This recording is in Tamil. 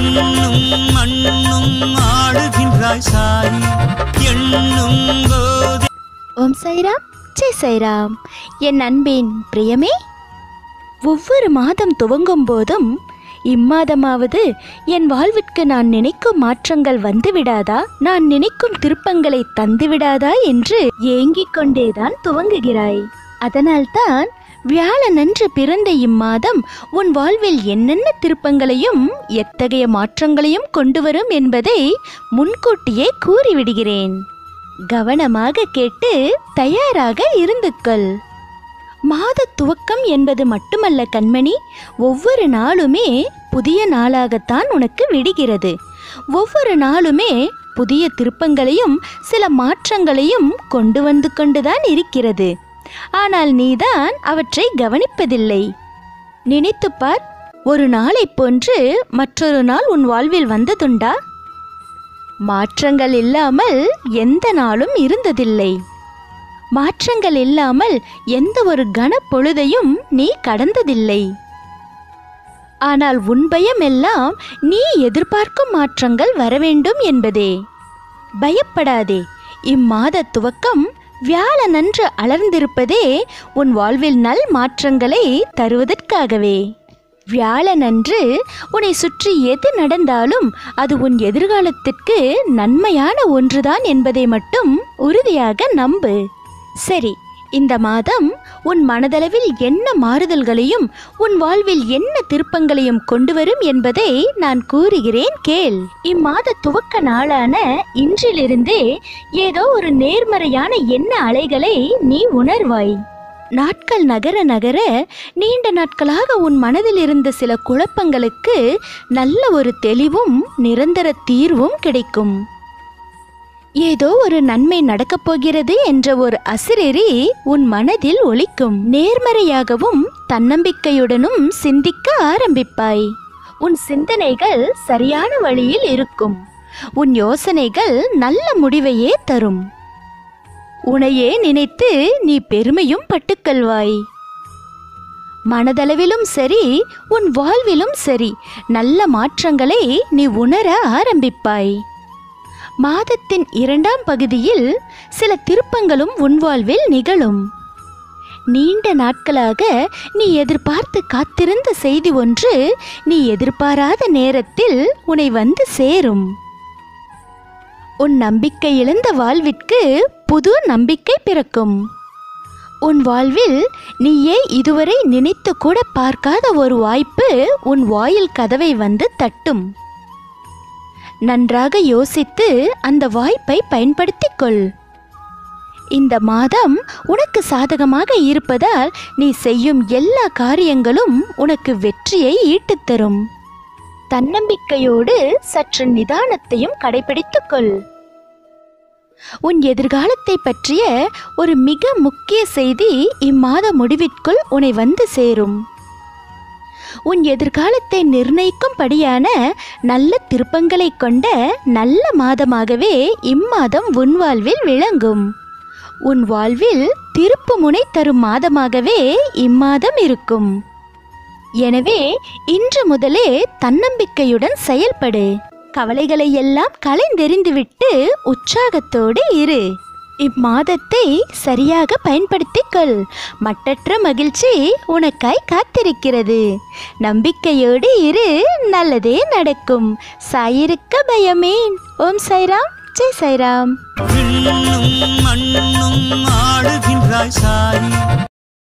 விண்ணும் மண்ணும் ஆடுகின்றாய் சாயி எண்ணும் போதே ஓம் சைராம் ஜெய் சைராம் என் அன்பின் பிரியமே ஒவ்வொரு மாதம் துவங்கும் போதும் இம்மாதமாவது என் வாழ்விற்கு நான் நினைக்கும் மாற்றங்கள் வந்துவிடாதா நான் நினைக்கும் திருப்பங்களை தந்துவிடாதா என்று ஏங்கிக் கொண்டேதான் துவங்குகிறாய் அதனால்தான் வியாழனன்று பிறந்த இம்மாதம் உன் வாழ்வில் என்னென்ன திருப்பங்களையும் எத்தகைய மாற்றங்களையும் கொண்டு வரும் என்பதை முன்கூட்டியே கூறிவிடுகிறேன் கவனமாக கேட்டு தயாராக இருந்து கொள் மாத துவக்கம் என்பது மட்டுமல்ல கண்மணி ஒவ்வொரு நாளுமே புதிய நாளாகத்தான் உனக்கு விடுகிறது ஒவ்வொரு நாளுமே புதிய திருப்பங்களையும் சில மாற்றங்களையும் கொண்டு வந்து கொண்டுதான் இருக்கிறது ஆனால் நீதான் அவற்றை கவனிப்பதில்லை நினைத்துப் பார் ஒரு நாளைப் போன்று மற்றொரு நாள் உன் வாழ்வில் வந்ததுண்டா மாற்றங்கள் இல்லாமல் எந்த நாளும் இருந்ததில்லை மாற்றங்கள் இல்லாமல் எந்த ஒரு கனப்பொழுதையும் நீ கடந்ததில்லை ஆனால் உன் பயம் எல்லாம் நீ எதிர்பார்க்கும் மாற்றங்கள் வரவேண்டும் என்பதே பயப்படாதே இம்மாத துவக்கம் வியாழனன்று அலர்ந்திருப்பதே உன் வாழ்வில் நல் மாற்றங்களை தருவதற்காகவே வியாழனன்று உன்னை சுற்றி எது நடந்தாலும் அது உன் எதிர்காலத்திற்கு நன்மையான ஒன்றுதான் என்பதை மட்டும் உறுதியாக நம்பு சரி இந்த மாதம் உன் மனதளவில் என்ன மாறுதல்களையும் உன் வாழ்வில் என்ன திருப்பங்களையும் கொண்டு வரும் என்பதை நான் கூறுகிறேன் கேள் இம்மாத துவக்க நாளான இன்றிலிருந்தே ஏதோ ஒரு நேர்மறையான எண்ண அலைகளை நீ உணர்வாய் நாட்கள் நகர நகர நீண்ட நாட்களாக உன் மனதில் இருந்த சில குழப்பங்களுக்கு நல்ல ஒரு தெளிவும் நிரந்தர தீர்வும் கிடைக்கும் ஏதோ ஒரு நன்மை நடக்கப் போகிறது என்ற ஒரு அசிரேறி உன் மனதில் ஒலிக்கும் நேர்மறையாகவும் தன்னம்பிக்கையுடனும் சிந்திக்க ஆரம்பிப்பாய் உன் சிந்தனைகள் சரியான வழியில் இருக்கும் உன் யோசனைகள் நல்ல முடிவையே தரும் உனையே நினைத்து நீ பெருமையும் பட்டுக்கொள்வாய் மனதளவிலும் சரி உன் வாழ்விலும் சரி நல்ல மாற்றங்களை நீ உணர ஆரம்பிப்பாய் மாதத்தின் இரண்டாம் பகுதியில் சில திருப்பங்களும் உன் வாழ்வில் நிகழும் நீண்ட நாட்களாக நீ எதிர்பார்த்து காத்திருந்த செய்தி ஒன்று நீ எதிர்பாராத நேரத்தில் உன்னை வந்து சேரும் உன் நம்பிக்கை இழந்த வாழ்விற்கு புது நம்பிக்கை பிறக்கும் உன் வாழ்வில் நீயே இதுவரை நினைத்து கூட பார்க்காத ஒரு வாய்ப்பு உன் வாயில் கதவை வந்து தட்டும் நன்றாக யோசித்து அந்த வாய்ப்பை பயன்படுத்திக் கொள் இந்த மாதம் உனக்கு சாதகமாக இருப்பதால் நீ செய்யும் எல்லா காரியங்களும் உனக்கு வெற்றியை ஈட்டுத் தரும் தன்னம்பிக்கையோடு சற்று நிதானத்தையும் கடைபிடித்துக் கொள் உன் எதிர்காலத்தை பற்றிய ஒரு மிக முக்கிய செய்தி இம்மாத முடிவிற்குள் உன்னை வந்து சேரும் உன் எதிர்காலத்தை நிர்ணயிக்கும்படியான நல்ல திருப்பங்களை கொண்ட நல்ல மாதமாகவே இம்மாதம் உன் வாழ்வில் விளங்கும் உன் வாழ்வில் திருப்பு முனை தரும் மாதமாகவே இம்மாதம் இருக்கும் எனவே இன்று முதலே தன்னம்பிக்கையுடன் செயல்படு கவலைகளை எல்லாம் களைந்தெறிந்துவிட்டு உற்சாகத்தோடு இரு இம்மாதத்தை சரியாக பயன்படுத்திக் கொள் மட்டற்ற மகிழ்ச்சி உனக்காய் காத்திருக்கிறது நம்பிக்கையோடு இரு நல்லதே நடக்கும் சாயிருக்க பயமேன் ஓம் சைராம் ஜெய் சைராம் விண்ணும் மண்ணும்